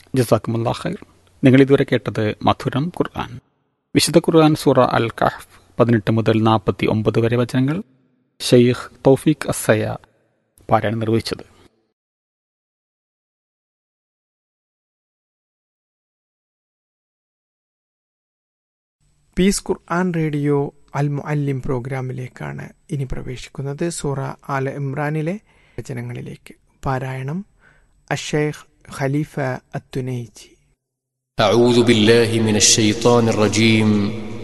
ജസാക്കുമുല്ലാ ഖൈർ നിങ്ങൾ ഇതുവരെ കേട്ടത് മധുരം ഖുർആൻ വിശുദ്ധ ഖുർആൻ സൂറ അൽ കഹഫ് പതിനെട്ട് മുതൽ നാൽപ്പത്തി ഒമ്പത് വരെ വചനങ്ങൾ ഷെയ്ഖ് തൗഫീഖ് അസയ പാരായണം നിർവഹിച്ചത് പീസ് ഖുർആൻ റേഡിയോ അൽ മുഅല്ലിം പ്രോഗ്രാമിലേക്കാണ് ഇനി പ്രവേശിക്കുന്നത് സൂറ ആല ഇമ്രാനിലെ വചനങ്ങളിലേക്ക് പാരായണം അഷേഖ് ഖലീഫ അത്തുനൈജി أعوذ بالله من الشيطان الرجيم